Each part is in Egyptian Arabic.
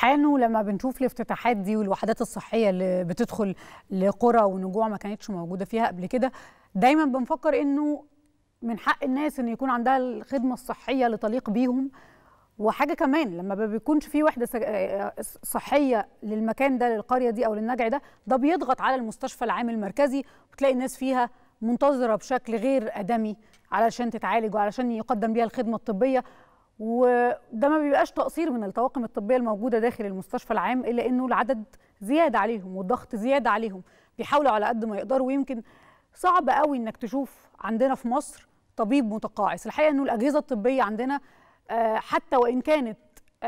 الحقيقه انه لما بنشوف الافتتاحات دي والوحدات الصحيه اللي بتدخل لقرى ونجوع ما كانتش موجوده فيها قبل كده دايما بنفكر انه من حق الناس ان يكون عندها الخدمه الصحيه اللي تليق بيهم وحاجه كمان لما ما بيكونش في وحده صحيه للمكان ده للقريه دي او للنجع ده ده بيضغط على المستشفى العام المركزي وتلاقي الناس فيها منتظره بشكل غير ادمي علشان تتعالج وعلشان يقدم بيها الخدمه الطبيه وده ما بيبقاش تقصير من الطواقم الطبيه الموجوده داخل المستشفى العام الا انه العدد زياده عليهم والضغط زياده عليهم بيحاولوا على قد ما يقدروا ويمكن صعب قوي انك تشوف عندنا في مصر طبيب متقاعس الحقيقه انه الاجهزه الطبيه عندنا حتى وان كانت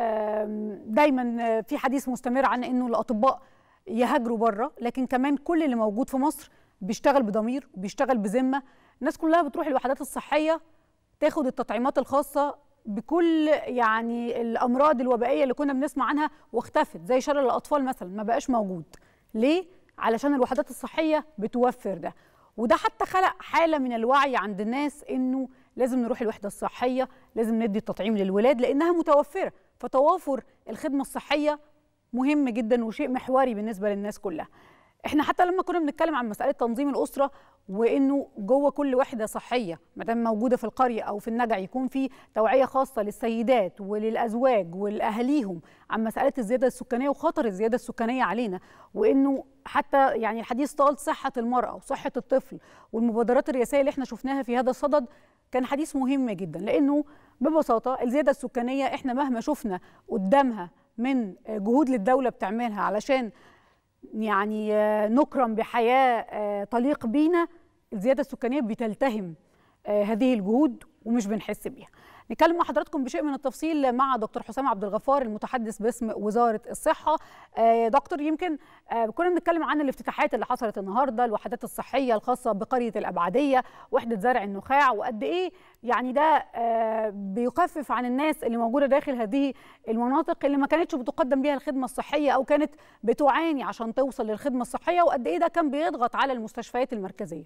دايما في حديث مستمر عن انه الاطباء يهاجروا بره لكن كمان كل اللي موجود في مصر بيشتغل بضمير وبيشتغل بذمه الناس كلها بتروح الوحدات الصحيه تاخد التطعيمات الخاصه بكل يعني الامراض الوبائيه اللي كنا بنسمع عنها واختفت زي شلل الاطفال مثلا ما بقاش موجود ليه علشان الوحدات الصحيه بتوفر ده وده حتى خلق حاله من الوعي عند الناس انه لازم نروح الوحده الصحيه لازم ندي التطعيم للولاد لانها متوفره فتوافر الخدمه الصحيه مهم جدا وشيء محوري بالنسبه للناس كلها احنا حتى لما كنا بنتكلم عن مساله تنظيم الاسره وانه جوه كل وحده صحيه ما دام موجوده في القريه او في النجع يكون في توعيه خاصه للسيدات وللازواج ولاهاليهم عن مساله الزياده السكانيه وخطر الزياده السكانيه علينا وانه حتى يعني الحديث طال صحه المراه وصحه الطفل والمبادرات الرئاسيه اللي احنا شفناها في هذا الصدد كان حديث مهم جدا لانه ببساطه الزياده السكانيه احنا مهما شفنا قدامها من جهود للدوله بتعملها علشان يعني نكرم بحياه تليق بينا الزياده السكانيه بتلتهم هذه الجهود ومش بنحس بيها نتكلم مع حضراتكم بشيء من التفصيل مع دكتور حسام عبد الغفار المتحدث باسم وزاره الصحه دكتور يمكن كنا بنتكلم عن الافتتاحات اللي حصلت النهارده الوحدات الصحيه الخاصه بقريه الابعديه وحده زرع النخاع وقد ايه يعني ده بيخفف عن الناس اللي موجوده داخل هذه المناطق اللي ما كانتش بتقدم بيها الخدمه الصحيه او كانت بتعاني عشان توصل للخدمه الصحيه وقد ايه ده كان بيضغط على المستشفيات المركزيه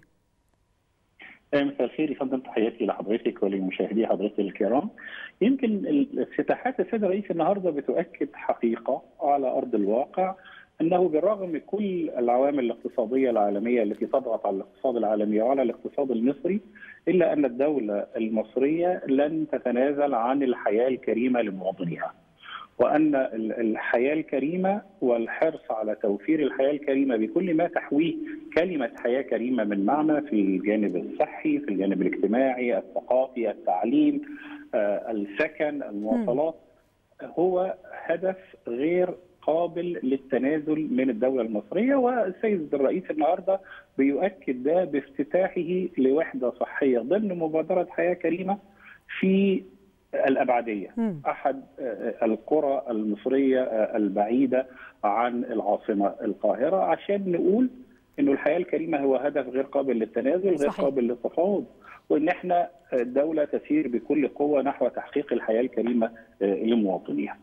مساء الخير يا فندم تحياتي لحضرتك ولمشاهدي حضرتك الكرام. يمكن الافتتاحات السيد الرئيس النهارده بتؤكد حقيقه على ارض الواقع انه بالرغم من كل العوامل الاقتصاديه العالميه التي تضغط على الاقتصاد العالمي وعلى الاقتصاد المصري الا ان الدوله المصريه لن تتنازل عن الحياه الكريمه لمواطنيها. وان الحياه الكريمه والحرص على توفير الحياه الكريمه بكل ما تحويه كلمه حياه كريمه من معنى في الجانب الصحي، في الجانب الاجتماعي، الثقافي، التعليم، آه، السكن، المواصلات هو هدف غير قابل للتنازل من الدولة المصرية والسيد الرئيس النهاردة بيؤكد ده بافتتاحه لوحدة صحية ضمن مبادرة حياة كريمة في الأبعدية م. أحد القرى المصرية البعيدة عن العاصمة القاهرة عشان نقول انه الحياه الكريمه هو هدف غير قابل للتنازل غير صحيح. قابل للتفاوض وان احنا الدوله تسير بكل قوه نحو تحقيق الحياه الكريمه لمواطنيها.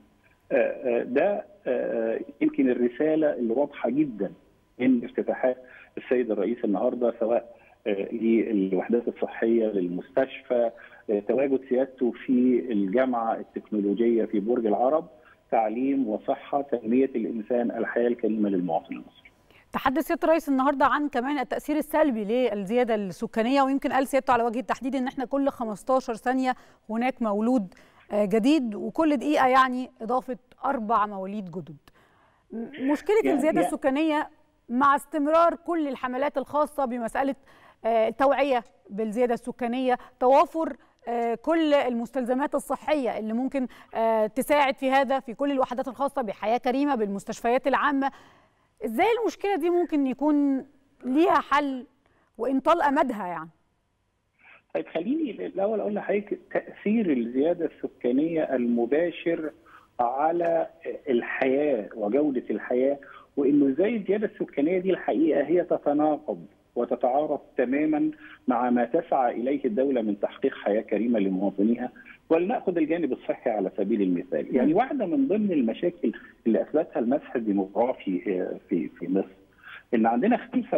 ده يمكن الرساله اللي واضحه جدا من افتتاحات السيد الرئيس النهارده سواء للوحدات الصحيه للمستشفى تواجد سيادته في الجامعه التكنولوجيه في برج العرب تعليم وصحه تنميه الانسان الحياه الكريمه للمواطن المصري. تحدث سياده الرئيس النهارده عن كمان التاثير السلبي للزياده السكانيه ويمكن قال سيادته على وجه التحديد ان احنا كل 15 ثانيه هناك مولود جديد وكل دقيقه يعني اضافه اربع مواليد جدد. مشكله يعني الزياده يعني السكانيه مع استمرار كل الحملات الخاصه بمساله التوعيه بالزياده السكانيه، توافر كل المستلزمات الصحيه اللي ممكن تساعد في هذا في كل الوحدات الخاصه بحياه كريمه بالمستشفيات العامه. ازاي المشكله دي ممكن يكون ليها حل وان طال امدها يعني؟ طيب خليني الاول اقول لحضرتك تاثير الزياده السكانيه المباشر على الحياه وجوده الحياه وانه ازاي الزياده السكانيه دي الحقيقه هي تتناقض وتتعارض تماما مع ما تسعى اليه الدوله من تحقيق حياه كريمه لمواطنيها ولناخذ الجانب الصحي على سبيل المثال، يعني واحده من ضمن المشاكل اللي اثبتها المسح الديموغرافي في في مصر ان عندنا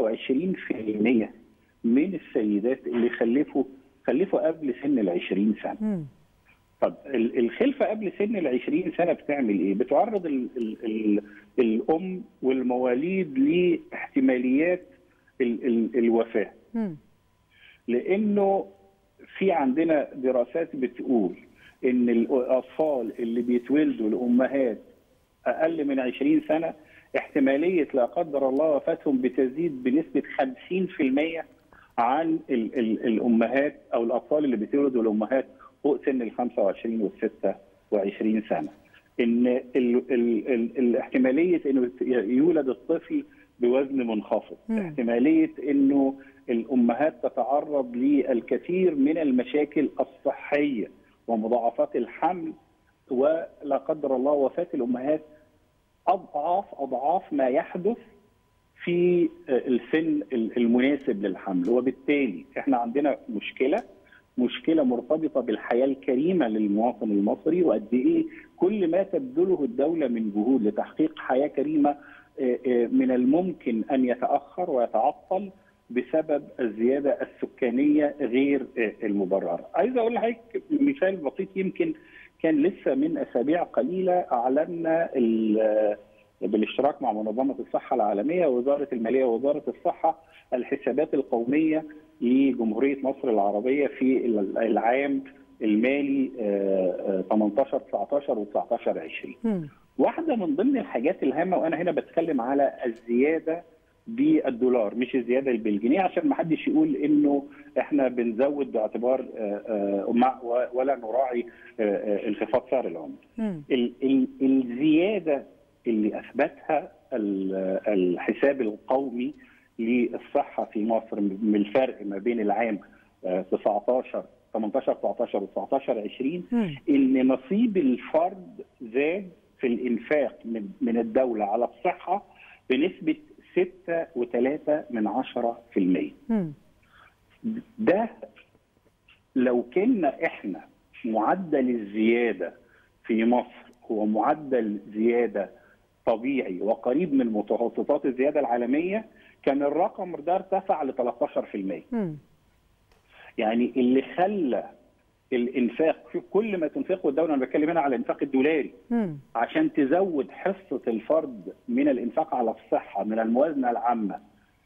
25% من السيدات اللي خلفوا خلفوا قبل سن ال 20 سنه. طب ال- الخلفه قبل سن ال 20 سنه بتعمل ايه؟ بتعرض ال ال ال الام والمواليد لاحتماليات ال ال الوفاه مم. لانه في عندنا دراسات بتقول ان الاطفال اللي بيتولدوا لامهات اقل من 20 سنه احتماليه لا قدر الله وفاتهم بتزيد بنسبه 50% عن ال ال الامهات او الاطفال اللي بيتولدوا لامهات فوق سن ال 25 وال 26 سنه. ان ال ال ال الاحتماليه انه يولد الطفل بوزن منخفض، مم. احتماليه انه الامهات تتعرض للكثير من المشاكل الصحيه ومضاعفات الحمل ولا قدر الله وفاه الامهات اضعاف اضعاف ما يحدث في السن المناسب للحمل وبالتالي احنا عندنا مشكله مشكله مرتبطه بالحياه الكريمه للمواطن المصري وقد ايه كل ما تبذله الدوله من جهود لتحقيق حياه كريمه آه، آه، من الممكن ان يتاخر ويتعطل بسبب الزياده السكانيه غير آه، المبرره. عايز اقول لحضرتك مثال بسيط يمكن كان لسه من اسابيع قليله اعلنا ال- بالاشتراك مع منظمه الصحه العالميه ووزاره الماليه ووزاره الصحه الحسابات القوميه لجمهوريه مصر العربيه في العام المالي آه، آه، 18 19 و 19 20 مم. واحده من ضمن الحاجات الهامه وانا هنا بتكلم على الزياده بالدولار مش الزياده بالجنيه عشان ما حدش يقول انه احنا بنزود باعتبار آه، آه، مع- ولا نراعي آه، آه، انخفاض سعر العمله. مم. ال- ال- الزياده اللي اثبتها ال- الحساب القومي للصحه في مصر من الفرق ما بين العام آه، 19 18 19 و 19 20 مم. ان نصيب الفرد زاد في الانفاق من من الدوله على الصحه بنسبه 6.3 من 10%. مم. ده لو كنا احنا معدل الزياده في مصر هو معدل زياده طبيعي وقريب من متوسطات الزياده العالميه كان الرقم ده ارتفع ل 13%. مم. يعني اللي خلى الانفاق في كل ما تنفقه الدوله انا بتكلم هنا على الانفاق الدولاري مم. عشان تزود حصه الفرد من الانفاق على الصحه من الموازنه العامه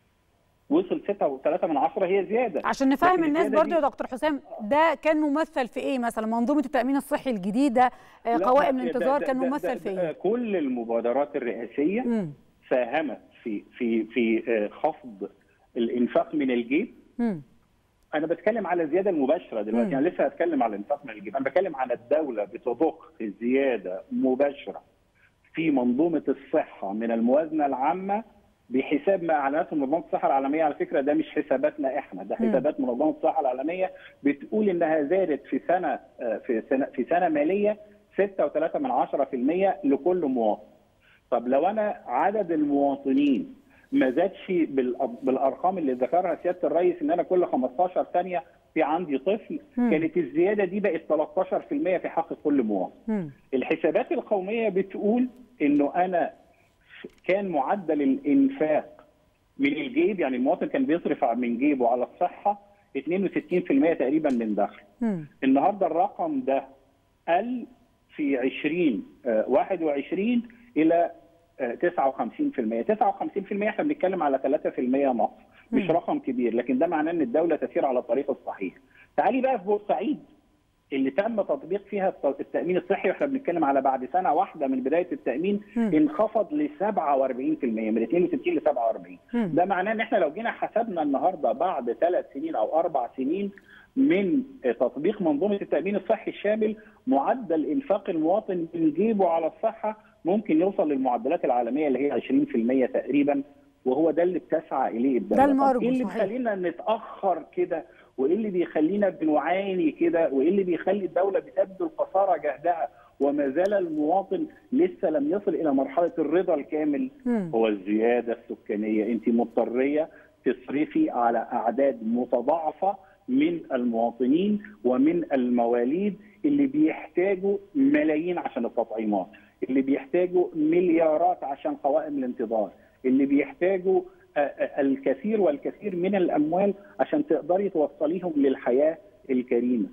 وصل 6.3 من عشرة هي زياده عشان نفهم لكن الناس الزيادة برضو يا دي- دكتور حسام ده كان ممثل في ايه مثلا منظومه التامين الصحي الجديده آه، لا، قوائم ده- الانتظار ده- كان ده- ممثل ده- في ده ايه كل المبادرات الرئاسيه مم. ساهمت في في في آه، خفض الانفاق من الجيب مم. انا بتكلم على الزياده المباشره دلوقتي مم. انا لسه هتكلم على الانفاق من الجيب انا بتكلم على الدوله بتضخ زياده مباشره في منظومه الصحه من الموازنه العامه بحساب ما اعلنته منظمه الصحه العالميه على فكره ده مش حساباتنا احنا ده مم. حسابات منظمه الصحه العالميه بتقول انها زادت في سنه آه، في سنه في سنه ماليه 6.3 من 10% لكل مواطن طب لو انا عدد المواطنين ما زادش بالأ- بالارقام اللي ذكرها سياده الرئيس ان انا كل 15 ثانيه في عندي طفل مم. كانت الزياده دي بقت 13% في حق كل مواطن مم. الحسابات القوميه بتقول انه انا كان معدل الانفاق من الجيب يعني المواطن كان بيصرف من جيبه على الصحه 62% تقريبا من دخله مم. النهارده الرقم ده قل في 20 آه، 21 الى آه، 59% 59% احنا بنتكلم على 3% مصر مش مم. رقم كبير لكن ده معناه ان الدوله تسير على الطريق الصحيح تعالي بقى في بورسعيد اللي تم تطبيق فيها الت- التامين الصحي واحنا بنتكلم على بعد سنه واحده من بدايه التامين مم. انخفض ل 47% من 62 ل 47 مم. ده معناه ان احنا لو جينا حسبنا النهارده بعد ثلاث سنين او اربع سنين من تطبيق منظومه التامين الصحي الشامل معدل انفاق المواطن من جيبه على الصحه ممكن يوصل للمعدلات العالميه اللي هي 20% تقريبا وهو ده اللي بتسعى اليه الدوله ده المرجو، طب ايه اللي صحيح. بيخلينا نتاخر كده وايه اللي بيخلينا بنعاني كده وايه اللي بيخلي الدوله بتبذل قصارى جهدها وما زال المواطن لسه لم يصل الى مرحله الرضا الكامل مم. هو الزياده السكانيه انت مضطريه تصرفي على اعداد متضاعفه من المواطنين ومن المواليد اللي بيحتاجوا ملايين عشان التطعيمات اللي بيحتاجوا مليارات عشان قوائم الانتظار اللي بيحتاجوا آه، آه، الكثير والكثير من الاموال عشان تقدري توصليهم للحياه الكريمه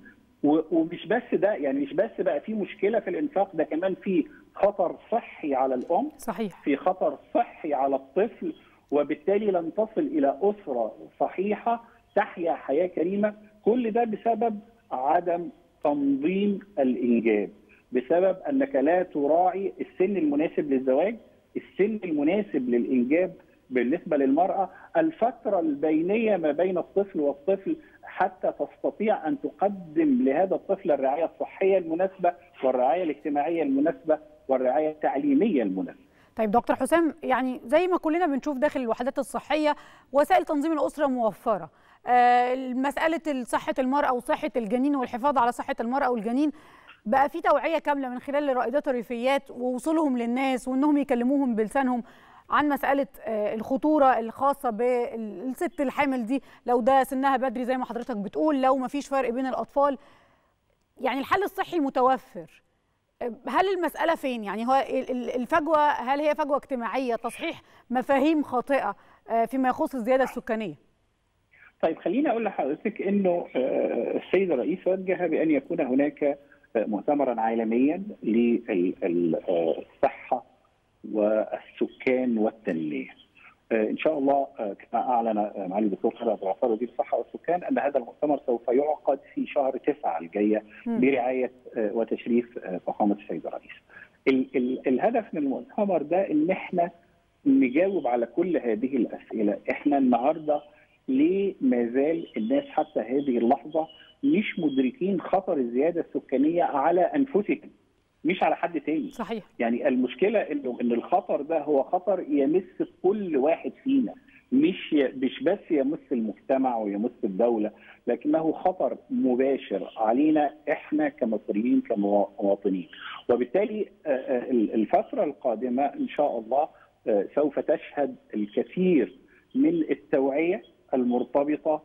ومش بس ده يعني مش بس بقى في مشكله في الانفاق ده كمان في خطر صحي على الام صحيح في خطر صحي على الطفل وبالتالي لن تصل الى اسره صحيحه تحيا حياه كريمه كل ده بسبب عدم تنظيم الانجاب بسبب انك لا تراعي السن المناسب للزواج السن المناسب للانجاب بالنسبه للمراه الفتره البينيه ما بين الطفل والطفل حتى تستطيع ان تقدم لهذا الطفل الرعايه الصحيه المناسبه والرعايه الاجتماعيه المناسبه والرعايه التعليميه المناسبه. طيب دكتور حسام يعني زي ما كلنا بنشوف داخل الوحدات الصحيه وسائل تنظيم الاسره موفره. آه مساله صحه المراه وصحه الجنين والحفاظ على صحه المراه والجنين بقى في توعيه كامله من خلال الرائدات الريفيات ووصولهم للناس وانهم يكلموهم بلسانهم عن مساله الخطوره الخاصه بالست الحامل دي لو ده سنها بدري زي ما حضرتك بتقول لو ما فيش فرق بين الاطفال يعني الحل الصحي متوفر هل المساله فين يعني هو الفجوه هل هي فجوه اجتماعيه تصحيح مفاهيم خاطئه فيما يخص الزياده السكانيه طيب خليني اقول لحضرتك انه السيد الرئيس وجه بان يكون هناك مؤتمرا عالميا للصحه والسكان والتنميه. ان شاء الله كما اعلن معالي الدكتور خالد عبد الغفار وزير الصحه والسكان ان هذا المؤتمر سوف يعقد في شهر تسعه الجايه برعايه وتشريف فخامه السيد الرئيس. ال ال الهدف من المؤتمر ده ان احنا نجاوب على كل هذه الاسئله، احنا النهارده ليه ما زال الناس حتى هذه اللحظه مش مدركين خطر الزياده السكانيه على انفسهم مش على حد تاني صحيح يعني المشكله انه ان الخطر ده هو خطر يمس كل واحد فينا مش مش بس يمس المجتمع ويمس الدوله لكنه خطر مباشر علينا احنا كمصريين كمواطنين وبالتالي الفتره القادمه ان شاء الله سوف تشهد الكثير من التوعيه المرتبطه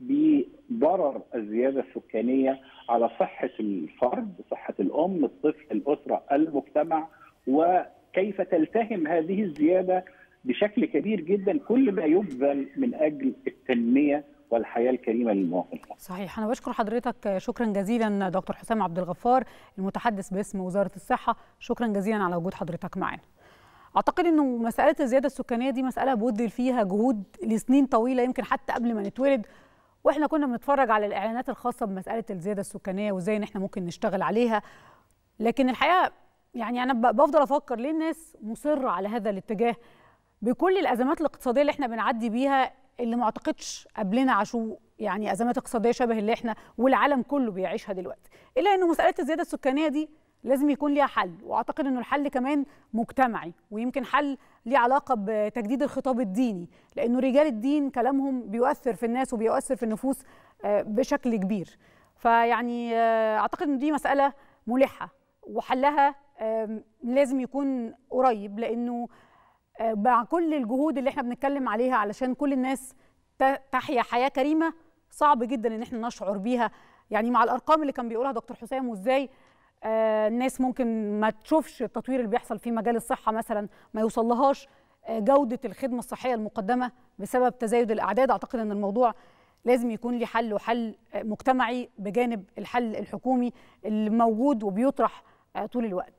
بضرر الزياده السكانيه على صحه الفرد، صحه الام، الطفل، الاسره، المجتمع وكيف تلتهم هذه الزياده بشكل كبير جدا كل ما يبذل من اجل التنميه والحياه الكريمه للمواطن. صحيح انا بشكر حضرتك شكرا جزيلا دكتور حسام عبد الغفار المتحدث باسم وزاره الصحه، شكرا جزيلا على وجود حضرتك معنا. اعتقد انه مساله الزياده السكانيه دي مساله بودل فيها جهود لسنين طويله يمكن حتى قبل ما نتولد واحنا كنا بنتفرج على الاعلانات الخاصه بمساله الزياده السكانيه وازاي ان احنا ممكن نشتغل عليها لكن الحقيقه يعني انا بفضل افكر ليه الناس مصره على هذا الاتجاه بكل الازمات الاقتصاديه اللي احنا بنعدي بيها اللي ما اعتقدش قبلنا عاشوا يعني ازمات اقتصاديه شبه اللي احنا والعالم كله بيعيشها دلوقتي الا انه مساله الزياده السكانيه دي لازم يكون ليها حل واعتقد انه الحل كمان مجتمعي ويمكن حل ليه علاقه بتجديد الخطاب الديني لانه رجال الدين كلامهم بيؤثر في الناس وبيؤثر في النفوس بشكل كبير فيعني اعتقد ان دي مساله ملحه وحلها لازم يكون قريب لانه مع كل الجهود اللي احنا بنتكلم عليها علشان كل الناس تحيا حياه كريمه صعب جدا ان احنا نشعر بيها يعني مع الارقام اللي كان بيقولها دكتور حسام وازاي آه الناس ممكن ما تشوفش التطوير اللي بيحصل في مجال الصحه مثلا ما يوصلهاش آه جوده الخدمه الصحيه المقدمه بسبب تزايد الاعداد اعتقد ان الموضوع لازم يكون ليه حل وحل مجتمعي بجانب الحل الحكومي اللي موجود وبيطرح آه طول الوقت